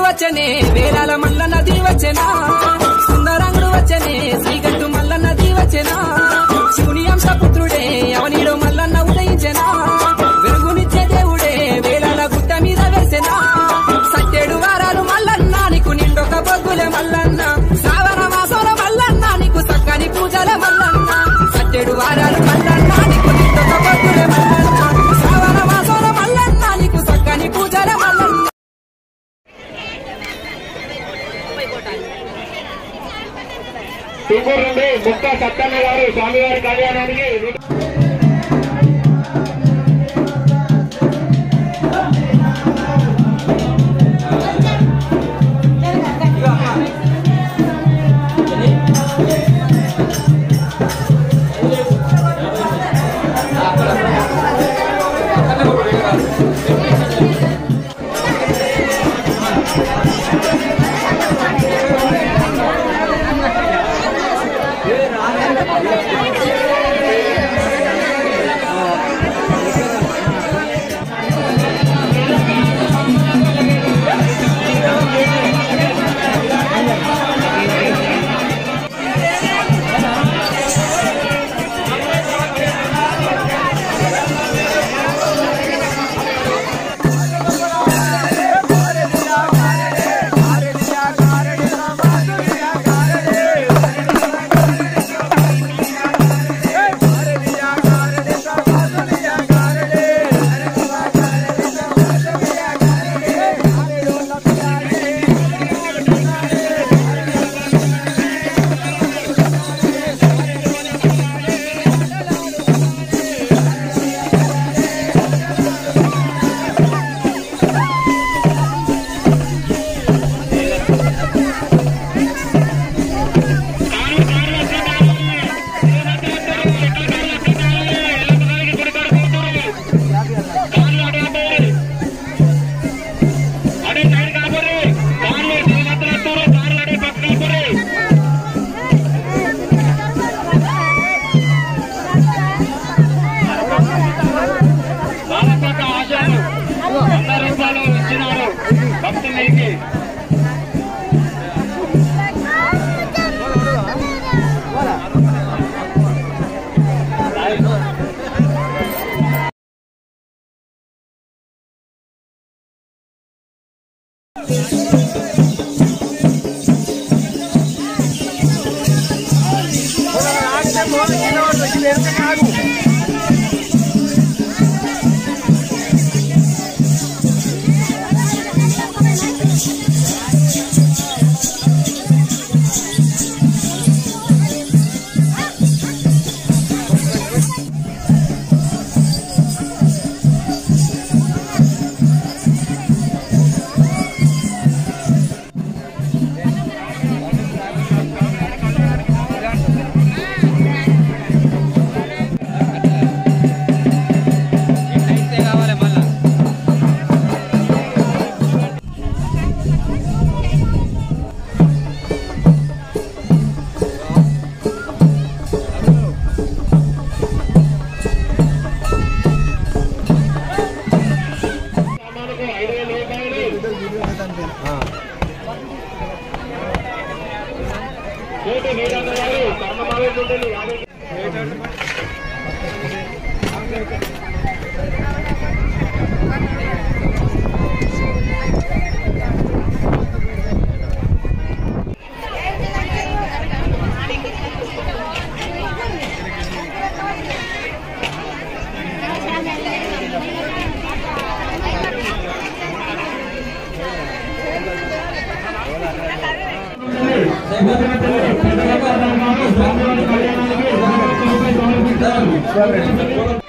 వచ్చనే వేలాల మల్ల నది వచ్చనా సుందరంగుడు వచ్చనే శ్రీగట్టు మల్ల నది వచ్చనా శివుని అంశ పుత్రుడే అవనిలో మల్లన్న ఉదయించెనా వెలుగునిచ్చే దేవుడే వేలాల గుట్ట మీద వేసెనా సట్టేడు వారాలు మల్లన్న నీకు నిండొక బొగ్గులే మల్లన్న శ్రావణ మాసంలో మల్లన్న నీకు చక్కని పూజల మల్లన్న సట్టేడు వారాలు మల్లన్న నీకు నిండొక బొగ్గులే మల్లన్న శ్రావణ మాసంలో మల్లన్న నీకు చక్కని పూజల మల్లన్న తుంగూరు నుండి ముక్క సత్తన్న గారు స్వామివారి కళ్యాణానికి అడే సైడ్ కాపురి కార్లు శ్రీమంతులు కార్లు అడే పక్క కాపురి బాలపక్క ఆశాలు వంద రూపాయలు ఇచ్చినారు భక్తులకి సామానుకు ఐదు వేల రూపాయలు కోటి వీరన్న గారు కర్మమావే గుండెలు యాభై స్వామివారి కళ్యాణానికి సమర్పించారు